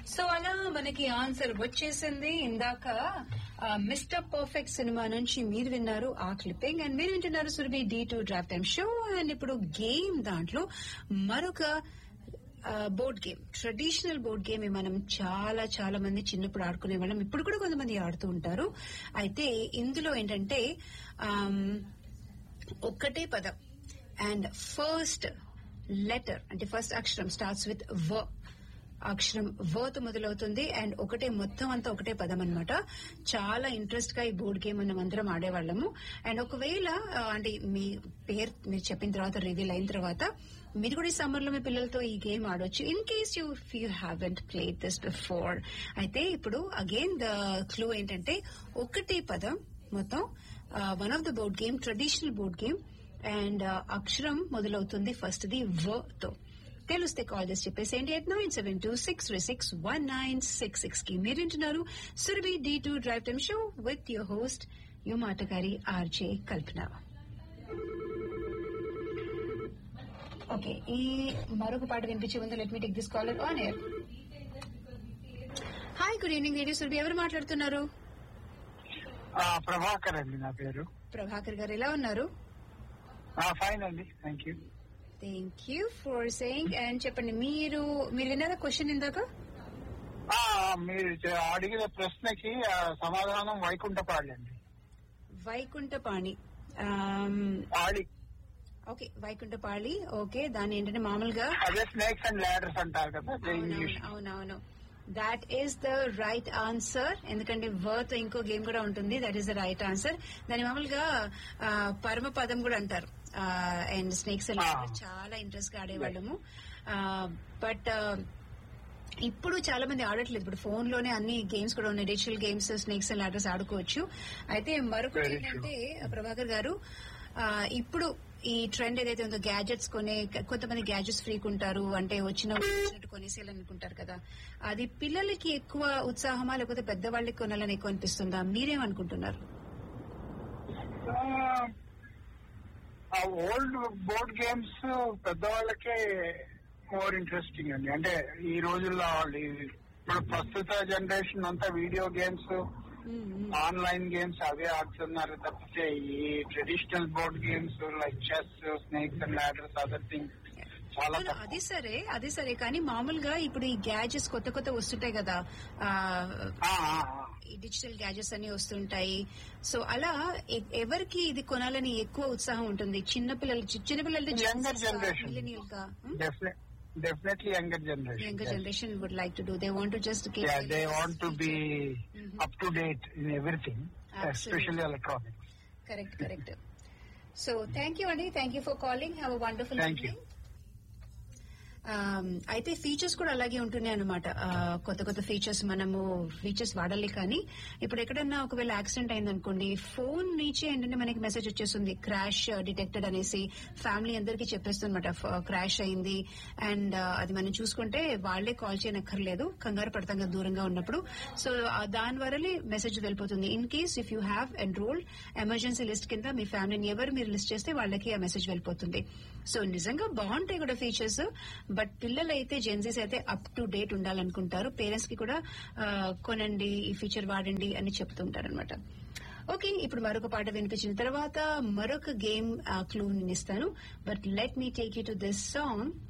So అలా మనకి answer వచ్చేసింది ఇందాక మిస్టర్ పర్ఫెక్ట్ సినిమా నుంచి మీరు విన్నారు ఆ క్లిప్పింగ్ అండ్ మీరు వింటున్నారు Surabhi D two drive time show and ఇప్పుడు గేమ్ దాంట్లో మరొక board game traditional board game మనం చాలా చాలా మంది చిన్నప్పుడు ఆడుకునే వాళ్ళం ఇప్పుడు కూడా కొంతమంది ఆడుతూ ఉంటారు అయితే ఇందులో ఏంటంటే ఆమ్, ఒక్కటే పదం అండ్ ఫస్ట్ లెటర్ అంటే ఫస్ట్ అక్షరం స్టార్ట్స్ విత్ వ అక్షరం వర్త్ మొదలవుతుంది అండ్ ఒకటే మొత్తం అంతా ఒకటే పదం అన్నమాట చాలా ఇంట్రెస్ట్ గా ఈ బోర్డ్ గేమ్ మనం అందరం ఆడేవాళ్ళము అండ్ ఒకవేళ ఆ, అంటే మీ పేరు మీరు చెప్పిన తర్వాత రివీల్ అయిన తర్వాత మీరు కూడా ఈ సమ్మర్ లో మీ పిల్లలతో ఈ గేమ్ ఆడొచ్చు in case you you haven't played this before అయితే ఇప్పుడు అగైన్ ద క్లూ ఏంటంటే ఒకటే పదం మొత్తం one of the board game traditional board game and అక్షరం మొదలవుతుంది ఫస్ట్ ది వ తో తెలిస్తే కాల్ చేసి చెప్పేసేయండి eight nine seven two six three six one nine six six కి మీరు వింటున్నారు Surabhi D two drive time show with your host యు మాటగారి ఆర్జే కల్పన ఓకే ఈ మరొక పాట వినిపించే ముందు let me take this caller on air hi good evening radio Surabhi ఎవరు మాట్లాడుతున్నారు ఆ, ప్రభాకర్ అండి నా పేరు ప్రభాకర్ గారు ఎలా ఉన్నారు ఫైన్ అండి thank you thank you for saying and చెప్పండి మీరు మీరు విన్నారా క్వశ్చన్ ఇందాక ఆ, మీరు చే- అడిగిన ప్రశ్నకి ఆ, సమాధానం వైకుంఠపాడి అండి వైకుంఠపాణి ఆమ్, ఆడి ఓకే వైకుంఠపాళి ఓకే దాని ఏంటంటే మామూలుగా అదే స్నేక్స్ అండ్ ల్యాడర్స్ అంటారు కదా అదే ఇంగ్లీష్ అవునవును అవునవును that is the right answer ఎందుకంటే వర్త్ ఇంకో గేమ్ కూడా ఉంటుంది that is the right answer దాని మామూలుగా ఆ, పరమపదం కూడా అంటారు అండ్ స్నేక్స్ Ah. చాలా ఇంట్రెస్ట్ గా ఆడేవాళ్ళము బట్ ఇప్పుడు చాలా మంది ఆడట్లేదు ఇప్పుడు ఫోన్ లోనే అన్ని గేమ్స్ కూడా ఉన్నాయి digital games snakes and ladders ఆడుకోవచ్చు అయితే మరొకటి Very true. ఏంటంటే ప్రభాకర్ గారు ఆ, ఇప్పుడు ఈ ట్రెండ్ ఏదైతే ఉందో గ్యాజెట్స్ కొనే కొంతమంది గ్యాజెట్స్ ఫ్రీక్ ఉంటారు అంటే వచ్చిన వచ్చినట్టు కొనేసేయాలనుకుంటారు కదా అది పిల్లలకి ఎక్కువ ఉత్సాహమా లేకపోతే పెద్దవాళ్ళకి కొనాలని ఎక్కువ అనిపిస్తుందా మీరేమనుకుంటున్నారు ఆ ఓల్డ్ బోర్డ్ గేమ్స్ పెద్దవాళ్ళకే మోర్ ఇంట్రెస్టింగ్ అండి అంటే ఈ రోజుల్లో వాళ్ళు ఈ- ఇప్పుడు ప్రస్తుత జనరేషన్ అంతా వీడియో గేమ్స్ ఆన్లైన్ గేమ్స్ అవే ఆడుతున్నారు తప్పితే ఈ traditional board games like chess snakes and ladders other things చాలా అవును, తక్కువ. అది సరే అది సరే కానీ మామూలుగా ఇప్పుడు ఈ గ్యాజెట్స్ కొత్త కొత్త వస్తుంటాయి కదా ఆ, ఆ, ఆ, ఆ. ఈ డిజిటల్ గ్యాజెట్స్ అన్ని వస్తుంటాయి సో అలా ఎ- ఎవరికి ఇది కొనాలని ఎక్కువ ఉత్సాహం ఉంటుంది చిన్న పిల్లలు చిన్న పిల్లలు Younger generation. మిలీనియల్ గా Defini- definitely younger generation. Younger yes. Generation would like to do they want to just Yeah, they want to be up to date in everything, Absolutely. especially electronics. Correct correct so thank you అండి thank you for calling have wonderful Thank you. అయితే features కూడా అలాగే ఉంటున్నాయి అనమాట కొత్త కొత్త features మనము features వాడాలి కానీ ఇప్పుడు ఎక్కడన్నా ఒకవేళ యాక్సిడెంట్ అయిందనుకోండి ఫోన్ నుంచి ఏంటంటే మనకి మెసేజ్ వచ్చేస్తుంది క్రాష్ డిటెక్టెడ్ అనేసి ఫ్యామిలీ అందరికీ చెప్పేస్తుంది క్రాష్ అయింది అండ్ అది మనం చూసుకుంటే వాళ్లే కాల్ చేయనక్కర్లేదు కంగారు పడతాం కదా దూరంగా ఉన్నప్పుడు సో దాని వరలే మెసేజ్ వెళ్ళిపోతుంది in case if you have enrolled emergency list కింద మీ ఫ్యామిలీని ఎవరు మీరు లిస్ట్ చేస్తే వాళ్ళకి ఆ మెసేజ్ వెళ్ళిపోతుంది సో నిజంగా బాగుంటాయి కూడా ఫీచర్స్ బట్ పిల్లలు అయితే జెన్సీస్ అయితే అప్ టు డేట్ ఉండాలనుకుంటారు పేరెంట్స్ కి కూడా ఆ, కొనండి ఈ ఫీచర్ వాడండి అని చెప్తుంటారు అనమాట ఓకే ఇప్పుడు మరొక పాట వినిపించిన తర్వాత మరొక గేమ్ క్లూ నేను ఇస్తాను but let me take you to this song